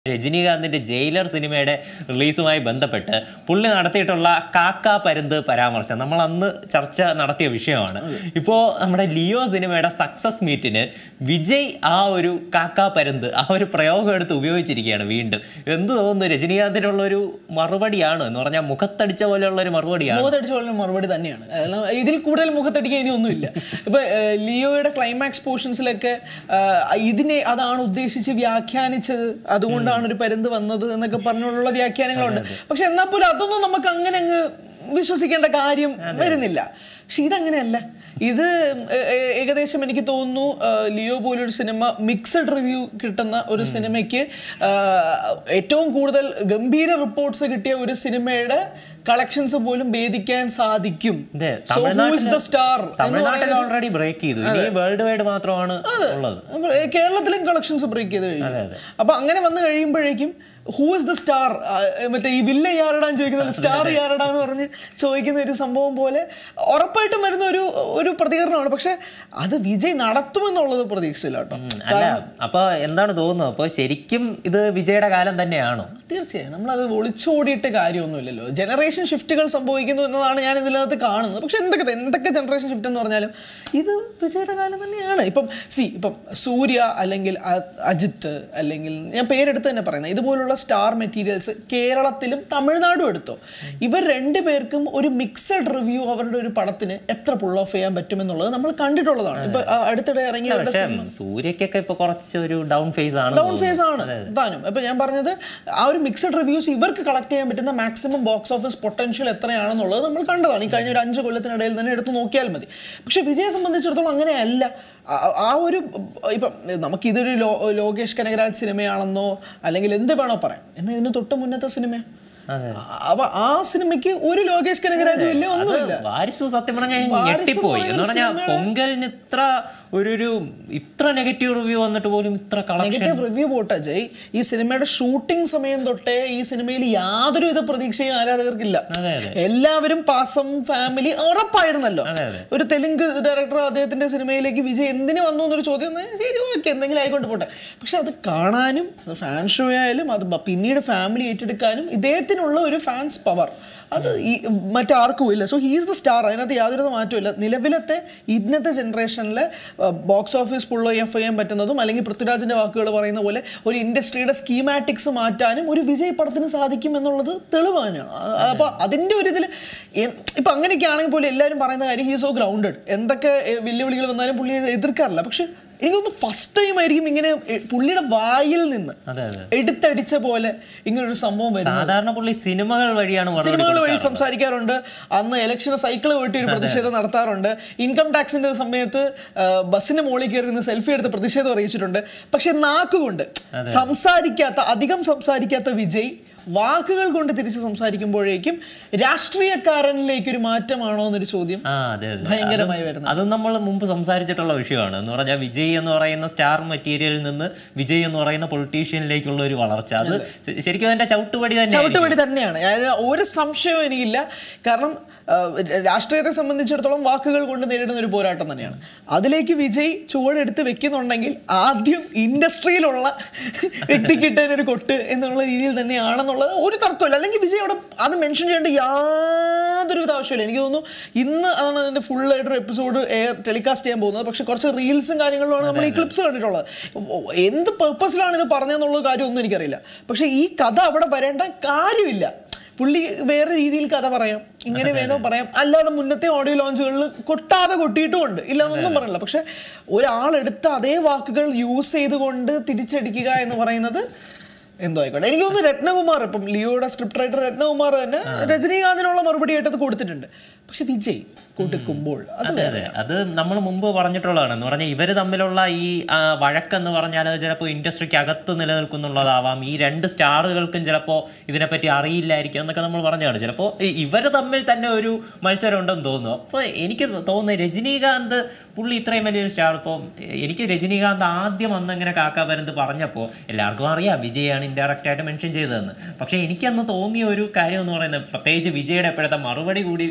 രജനീകാന്തിന്റെ jailer സിനിമയുടെ റിലീസുമായി ബന്ധപ്പെട്ട് പുള്ളി നടത്തിയിട്ടുള്ള കാക്ക പരുന്ത് പരാമർശം നമ്മൾ അന്ന് ചർച്ച നടത്തിയ വിഷയമാണ് ഇപ്പോൾ നമ്മുടെ ലിയോ സിനിമയുടെ സക്സസ് മീറ്റിന് വിജയ് ആ ഒരു കാക്ക പരുന്ത് ആ ഒരു പ്രയോഗം എടുത്ത് ഉപയോഗിച്ചിരിക്കുകയാണ് വീണ്ടും എന്ത് തോന്നുന്നു രജനീകാന്തിനുള്ള ഒരു മറുപടിയാണ് എന്ന് പറഞ്ഞാൽ മുഖത്തടിച്ച പോലെയുള്ള ഒരു മറുപടിയാണ് മുഖത്തടിച്ച പോലെ മറുപടി തന്നെയാണ് കാരണം ഇതിൽ കൂടുതൽ മുഖത്തടിക്കാൻ ഇനി ഒന്നുമില്ല ഇപ്പൊ ഏഹ്, ലിയോയുടെ ക്ലൈമാക്സ് പോർഷൻസിലൊക്കെ ആഹ്, ഇതിനെ അതാണ് ഉദ്ദേശിച്ച് വ്യാഖ്യാനിച്ചത് അതുകൊണ്ടാണ് ഒരു പരുന്ത് വന്നത് എന്നൊക്കെ പറഞ്ഞുള്ള വ്യാഖ്യാനങ്ങളുണ്ട് പക്ഷെ എന്നാൽ പോലും അതൊന്നും നമുക്ക് അങ്ങനെ അങ്ങ് വിശ്വസിക്കേണ്ട കാര്യം വരുന്നില്ല പക്ഷെ ഇതങ്ങനെയല്ല ഇത് ഏ- ഏ- ഏകദേശം എനിക്ക് തോന്നുന്നു ആ, ലിയോ പോലൊരു സിനിമ മിക്സഡ് റിവ്യൂ കിട്ടുന്ന ഒരു സിനിമയ്ക്ക് ആ, ഏറ്റവും കൂടുതൽ ഗംഭീര റിപ്പോർട്ട്സ് കിട്ടിയ ഒരു സിനിമയുടെ കളക്ഷൻസ് പോലും ഭേദിക്കാൻ സാധിക്കും ഇതെ, So who is the star എന്ന് തമിഴ്നാട്ടിൽ ഓൾറെഡി ബ്രേക്ക് ചെയ്തു ഇനി വേൾഡ് വൈഡ് മാത്രമാണ് ഉള്ളത് അപ്പൊ ഏ, കേരളത്തിലും കളക്ഷൻസ് ബ്രേക്ക് ചെയ്ത് കഴിഞ്ഞു അതെ, അതെ. അപ്പൊ അങ്ങനെ വന്നു കഴിയുമ്പോഴേക്കും ഹൂ ഇസ് ദ സ്റ്റാർ മറ്റേ ഈ വില്ല യാരടാന്ന് ചോദിക്കുന്നത് സ്റ്റാർ യാരടാ എന്ന് പറഞ്ഞ് ചോദിക്കുന്ന ഒരു സംഭവം പോലെ ഉറപ്പായിട്ടും വരുന്ന ഒരു ഒരു പ്രതികരണമാണ് പക്ഷെ അത് വിജയ് നടത്തുമെന്നുള്ളത് പ്രതീക്ഷയില്ല കേട്ടോ അല്ല അപ്പൊ എന്താണ് തോന്നുന്നത് അപ്പൊ ശരിക്കും ഇത് വിജയുടെ കാലം തന്നെയാണോ തീർച്ചയായും നമ്മളത് ഒളിച്ചോടിയിട്ട് കാര്യമൊന്നുമില്ലല്ലോ ജനറേഷൻ ഷിഫ്റ്റുകൾ സംഭവിക്കുന്നു എന്നതാണ് ഞാൻ ഇതിനകത്ത് കാണുന്നത് പക്ഷെ എന്തൊക്കെ എന്തൊക്കെ ജനറേഷൻ ഷിഫ്റ്റ് എന്ന് പറഞ്ഞാലും ഇത് വിജയുടെ കാലം തന്നെയാണ് ഇപ്പം സി ഇപ്പം സൂര്യ അല്ലെങ്കിൽ അ- അജിത്ത് അല്ലെങ്കിൽ ഞാൻ പേരെടുത്ത് തന്നെ പറയുന്നത് ഇതുപോലുള്ള സ്റ്റാർ മെറ്റീരിയൽസ് കേരളത്തിലും തമിഴ്നാടും എടുത്തോ ഇവർ രണ്ടുപേർക്കും ഒരു മിക്സഡ് റിവ്യൂ അവരുടെ ഒരു പടത്തിന് എത്ര പുൾ ഓഫ് ചെയ്യാൻ പറ്റുമെന്നുള്ളത് നമ്മൾ കണ്ടിട്ടുള്ളതാണ് ഇപ്പൊ ആ, അടുത്തിടെ ഇറങ്ങിയ അവരുടെ പക്ഷെ സൂര്യക്കൊക്കെ ഇപ്പൊ കുറച്ച് ഒരു ഡൗൺ ഫേസ് ആണ് ഡൗൺ ഫേസ് ആണ് താനും ഇപ്പൊ ഞാൻ പറഞ്ഞത് ആ ഒരു മിക്സഡ് റിവ്യൂസ് ഇവർക്ക് കളക്ട് ചെയ്യാൻ പറ്റുന്ന മാക്സിമം ബോക്സ് ഓഫീസ് പൊട്ടൻഷ്യൽ എത്രയാണെന്നുള്ളത് നമ്മൾ കണ്ടതാണ് ഈ കഴിഞ്ഞ ഒരു അഞ്ച് കൊല്ലത്തിനിടയിൽ തന്നെ എടുത്ത് നോക്കിയാൽ മതി പക്ഷെ വിജയെ സംബന്ധിച്ചിടത്തോളം അങ്ങനെയല്ല ആ- ആ ഒരു ഇപ്പം നമുക്കിതൊരു ലോ ലോകേഷ് കനകരാജ് സിനിമയാണെന്നോ അല്ലെങ്കിൽ എന്ത് വേണോ പറയാം എന്നാൽ ഇതിന് തൊട്ട് മുന്നത്തെ സിനിമ അതെ. അപ്പൊ ആ സിനിമയ്ക്ക് ഒരു ലോകേഷ് കനകരാജും ഇല്ല ഒന്നുമില്ല വാരിസ് സത്യം പറഞ്ഞാൽ വാരിസ് ഞെട്ടിപ്പോയി എന്ന് എന്ന് പറഞ്ഞാൽ പറയുന്ന പൊങ്കലിന് ഇത്ര ഒരു ഒരു ഇത്ര നെഗറ്റീവ് റിവ്യൂ വന്നിട്ട് പോലും ഇത്ര കളക്ഷൻ നെഗറ്റീവ് റിവ്യൂ പോട്ടെ ജയ് ഈ സിനിമയുടെ ഷൂട്ടിംഗ് സമയം തൊട്ടേ ഈ സിനിമയിൽ യാതൊരുവിധ പ്രതീക്ഷയും ആരാധകർക്കില്ല അതെ, എല്ലാവരും പാസം ഫാമിലി ഉറപ്പായിരുന്നല്ലോ അതെ, അതെ. ഒരു തെലുങ്ക് ഡയറക്ടർ അദ്ദേഹത്തിന്റെ സിനിമയിലേക്ക് വിജയ് എന്തിനു വന്നു എന്നൊരു ചോദ്യം വന്നാൽ ശരി ഓക്കെ എന്തെങ്കിലും ആയിക്കൊണ്ട് പോട്ടെ പക്ഷെ അത് കാണാനും അത് ഫാൻ ഷോ ആയാലും അത് ബ- പിന്നീട് ഫാമിലി ഏറ്റെടുക്കാനും ഇദ്ദേഹത്തിനുള്ള ഒരു ഫാൻസ് പവർ അത് ഈ മറ്റാർക്കും ഇല്ല സോ ഹീസ് ദ സ്റ്റാർ അതിനകത്ത് യാതൊരു മാറ്റമില്ല നിലവിലത്തെ ഇന്നത്തെ ജനറേഷനിലെ ബോക്സ് ഓഫീസ് പുള്ളോ ചെയ്യാൻ ചെയ്യാൻ പറ്റുന്നതും അല്ലെങ്കിൽ പൃഥ്വിരാജിന്റെ വാക്കുകൾ പറയുന്ന പോലെ ഒരു ഇൻഡസ്ട്രിയുടെ സ്കീമാറ്റിക്സ് മാറ്റാനും ഒരു വിജയ് പടത്തിന് സാധിക്കും എന്നുള്ളത് തെളിവാണ് അപ്പോൾ അതിൻ്റെ ഒരു ഇതിൽ ഇപ്പം അങ്ങനെയൊക്കെ ആണെങ്കിൽ പോലും എല്ലാവരും പറയുന്ന കാര്യം ഹീ സോ ഗ്രൗണ്ടഡ് എന്തൊക്കെ എ, വെല്ലുവിളികൾ വന്നാലും പുള്ളി എതിർക്കാറില്ല പക്ഷെ എനിക്ക് തോന്നുന്നു ഫസ്റ്റ് ടൈം ആയിരിക്കും ഇങ്ങനെ എ, പുള്ളിയുടെ വായിൽ നിന്ന് അതെ അതെ എടുത്തടിച്ച പോലെ ഇങ്ങനൊരു സംഭവം വരുന്നത് സാധാരണ പുള്ളി സിനിമകൾ വഴിയാണ് മറുപടി സിനിമകൾ വഴി കൊടുക്കാറ്. സംസാരിക്കാറുണ്ട് അന്ന് ഇലക്ഷന് സൈക്കിൾ പോയിട്ട് ഒരു പ്രതിഷേധം നടത്താറുണ്ട് ഇൻകം ടാക്സിന്റെ സമയത്ത് ആ, ബസ്സിന് മുകളിൽ കയറി നിന്ന് സെൽഫി എടുത്ത് പ്രതിഷേധം അറിയിച്ചിട്ടുണ്ട് പക്ഷെ നാക്കുകൊണ്ട് സംസാരിക്കാത്ത അധികം സംസാരിക്കാത്ത വിജയ് വാക്കുകൾ കൊണ്ട് തിരിച്ച് സംസാരിക്കുമ്പോഴേക്കും രാഷ്ട്രീയക്കാരനിലേക്ക് ഒരു മാറ്റമാണോ എന്നൊരു ചോദ്യം ആ അതെ അതെ ഭയങ്കരമായി വരുന്നത് അത് നമ്മൾ മുമ്പ് സംസാരിച്ചിട്ടുള്ള വിഷയമാണ് എന്ന് പറഞ്ഞാൽ വിജയ് എന്ന് പറയുന്ന സ്റ്റാർ മെറ്റീരിയലിൽ നിന്ന് വിജയ് എന്ന് പറയുന്ന പൊളിറ്റീഷ്യനിലേക്കുള്ള ഒരു വളർച്ച അത് ശ- ശരിക്കും അതിന്റെ ചവിട്ടുപടി തന്നെ ചവിട്ടുപടി തന്നെയാണ് അതായത് ഒരു സംശയവും എനിക്കില്ല കാരണം ആ, രാഷ്ട്രീയത്തെ സംബന്ധിച്ചിടത്തോളം വാക്കുകൾ കൊണ്ട് നേരിടുന്ന ഒരു പോരാട്ടം തന്നെയാണ് അതിലേക്ക് വിജയ് ചുവടെടുത്ത് വെക്കുന്നുണ്ടെങ്കിൽ ആദ്യം ഇൻഡസ്ട്രിയിലുള്ള വ്യക്തിക്ക് ഇട്ടതിനൊരു കൊട്ട് എന്നുള്ള രീതിയിൽ തന്നെയാണെന്നുള്ളത് ഒരു തർക്കമില്ല അല്ലെങ്കിൽ വിജയ് അവിടെ അത് മെൻഷൻ ചെയ്യേണ്ട യാതൊരുവിധ ആവശ്യമില്ല എനിക്ക് തോന്നുന്നു ഇന്ന് ആണ് അതിന്റെ ഫുൾ ആയിട്ടൊരു എപ്പിസോഡ് എയർ ടെലികാസ്റ്റ് ചെയ്യാൻ പോകുന്നത് പക്ഷെ കുറച്ച് റീൽസും കാര്യങ്ങളിലുമാണ് നമ്മൾ ഈ ക്ലിപ്സ് കണ്ടിട്ടുള്ളത് ഓ, എന്ത് പേർപ്പസിലാണ് ഇത് പറഞ്ഞതെന്നുള്ള കാര്യമൊന്നും എനിക്കറിയില്ല പക്ഷെ ഈ കഥ അവിടെ വരേണ്ട കാര്യമില്ല പുള്ളി വേറെ രീതിയിൽ കഥ പറയാം ഇങ്ങനെ വേണോ പറയാം അല്ലാതെ മുന്നത്തെ ഓഡിയോ ലോഞ്ചുകളിൽ കൊട്ടാതെ കൊട്ടിയിട്ടുമുണ്ട് ഇല്ലാന്നൊന്നും പറയില്ല പക്ഷെ ഒരാളെടുത്ത അതേ വാക്കുകൾ യൂസ് ചെയ്തുകൊണ്ട് തിരിച്ചടിക്കുക എന്ന് പറയുന്നത് എന്തോ ആയിക്കോട്ടെ എനിക്ക് തോന്നുന്നു രത്നകുമാർ ഇപ്പം ലിയോയുടെ സ്ക്രിപ്റ്റ് റൈറ്റർ രത്നകുമാർ തന്നെ രജനീകാന്തിനുള്ള മറുപടി ആയിട്ട് അത് കൊടുത്തിട്ടുണ്ട് പക്ഷെ വിജയ് കൊടുക്കുമ്പോൾ അത് അതെ അതെ അത് നമ്മൾ മുമ്പ് പറഞ്ഞിട്ടുള്ളതാണ് എന്ന് പറഞ്ഞാൽ ഇവർ തമ്മിലുള്ള ഈ ആ, വഴക്കെന്ന് പറഞ്ഞാൽ അത് ചിലപ്പോൾ ഇൻഡസ്ട്രിക്ക് അകത്ത് നിലനിൽക്കുന്നുള്ളതാവാം ഈ രണ്ട് സ്റ്റാറുകൾക്കും ചിലപ്പോൾ ഇതിനെപ്പറ്റി അറിയില്ലായിരിക്കും എന്നൊക്കെ നമ്മൾ പറഞ്ഞതാണ് ചിലപ്പോൾ ഇവർ തമ്മിൽ തന്നെ ഒരു മത്സരം ഉണ്ടെന്ന് തോന്നുന്നു അപ്പോൾ എനിക്ക് തോന്നുന്നത് രജനീകാന്ത് പുള്ളി ഇത്രയും വലിയൊരു സ്റ്റാർ ഇപ്പോൾ എനിക്ക് രജനീകാന്ത് ആദ്യം അന്ന് ഇങ്ങനെ കാക്ക പരന്ത് പറഞ്ഞപ്പോൾ എല്ലാവർക്കും അറിയാം വിജയാണ് ഇൻഡയറക്റ്റ് ആയിട്ട് മെൻഷൻ ചെയ്തതെന്ന് പക്ഷേ എനിക്കന്ന് തോന്നിയ ഒരു കാര്യം എന്ന് പറയുന്നത് പ്രത്യേകിച്ച് വിജയുടെ ഇപ്പോഴത്തെ മറുപടി കൂടി വരുമ്പോൾ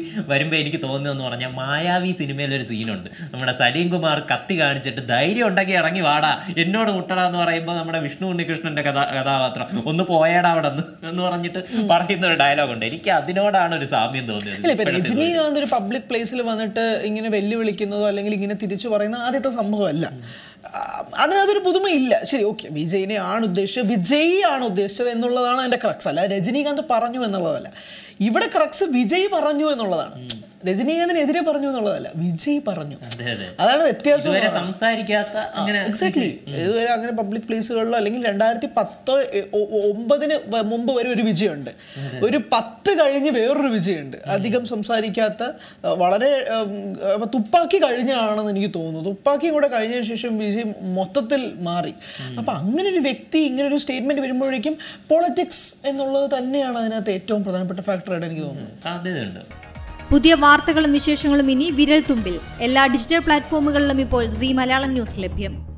പറയുമ്പോൾ എനിക്ക് തോന്നുന്നതെന്ന് പറഞ്ഞാൽ മായാവി സിനിമയിലൊരു സീനുണ്ട് നമ്മുടെ സലീം കുമാർ കത്തി കാണിച്ചിട്ട് ധൈര്യം ഉണ്ടെങ്കിൽ ഇറങ്ങി വാടാ എന്നോട് മുട്ടടാ എന്ന് പറയുമ്പോൾ നമ്മുടെ വിഷ്ണു ഉണ്ണികൃഷ്ണന്റെ കഥാ കഥാപാത്രം ഒന്ന് പോയേടാ അവിടെ നിന്ന് എന്ന് പറഞ്ഞിട്ട് പറയുന്ന ഒരു ഡയലോഗ് ഉണ്ട് എനിക്ക് അതിനോടാണ് ഒരു സാമ്യം തോന്നിയത് അല്ല ഇപ്പൊ രജനീകാന്ത് ഒരു പബ്ലിക് പ്ലേസിൽ വന്നിട്ട് ഇങ്ങനെ വെല്ലുവിളിക്കുന്നതോ അല്ലെങ്കിൽ ഇങ്ങനെ തിരിച്ചു പറയുന്ന ആദ്യത്തെ സംഭവമല്ല ആ, അതിനകത്തൊരു പുതുമയില്ല ശരി ഓക്കെ വിജയിനെ ആണ് ഉദ്ദേശിച്ചത് വിജയ് ആണ് ഉദ്ദേശിച്ചത് എന്നുള്ളതാണ് അതിന്റെ ക്രക്സ് അല്ല രജനീകാന്ത് പറഞ്ഞു എന്നുള്ളതല്ല ഇവിടെ ക്രക്സ് വിജയ് പറഞ്ഞു എന്നുള്ളതാണ് രജനീകാന്തിനെതിരെ പറഞ്ഞു എന്നുള്ളതല്ല വിജയ് പറഞ്ഞു അതെ അതെ അതാണ് വ്യത്യാസം ഇതുവരെ സംസാരിക്കാത്ത അങ്ങനെ എക്സാക്ട്ലി ഇതുവരെ അങ്ങനെ പബ്ലിക് പ്ലേസുകളിലോ അല്ലെങ്കിൽ രണ്ടായിരത്തി പത്തോ എ- ഒ- ഒ- ഒമ്പതിന് വ- മുമ്പ് വരെ ഒരു വിജയമുണ്ട് ഒരു പത്ത് കഴിഞ്ഞ് വേറൊരു വിജയമുണ്ട് അധികം സംസാരിക്കാത്ത അഹ് വളരെ ഉം, അഹ് തുപ്പാക്കി കഴിഞ്ഞാണെന്ന് എനിക്ക് തോന്നുന്നു തുപ്പാക്കിയും കൂടെ കഴിഞ്ഞ ശേഷം വിജയ് മൊത്തത്തിൽ മാറി അപ്പൊ അങ്ങനെ ഒരു വ്യക്തി ഇങ്ങനെ ഒരു സ്റ്റേറ്റ്മെന്റ് വരുമ്പോഴേക്കും പൊളിറ്റിക്സ് എന്നുള്ളത് തന്നെയാണ് അതിനകത്ത് ഏറ്റവും പ്രധാനപ്പെട്ട ഫാക്ടറായിട്ട് എനിക്ക് തോന്നുന്നത് സാധ്യതയുണ്ട് പുതിയ വാർത്തകളും വിശേഷങ്ങളും ഇനി വിരൽ തുമ്പിൽ എല്ലാ ഡിജിറ്റൽ പ്ലാറ്റ്ഫോമുകളിലും ഇപ്പോൾ സി മലയാളം ന്യൂസ് ലഭ്യം